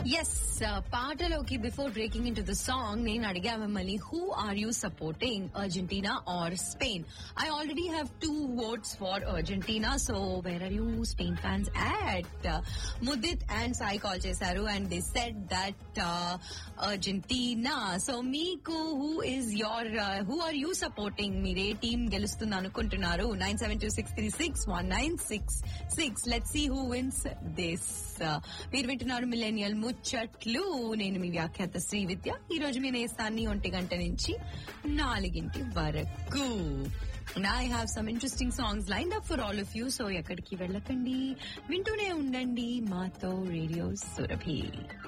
yes పాటలోకి before breaking into the song నేను అడిగా మిమ్మల్ని who are you supporting Argentina or Spain I already have two votes for Argentina so where are you Spain fans at Mudit and Sai call చేశారు and they said that Argentina so మీకు who is your who are you supporting మీరే team గెలుస్తుంది అనుకుంటున్నారు nine seven two six three six one nine six six let see who wins this మీరు వింటున్నారు millennial ముచ్చట్లు నేను మీ వ్యాఖ్యాత శ్రీ విద్య ఈ రోజు మీ నేస్తాన్ని ఒంటి గంట నుంచి నాలుగింటి వరకు I have some interesting songs line up for all of you so ఎక్కడికి వెళ్ళకండి వింటూనే ఉండండి మాతో రేడియో సురభి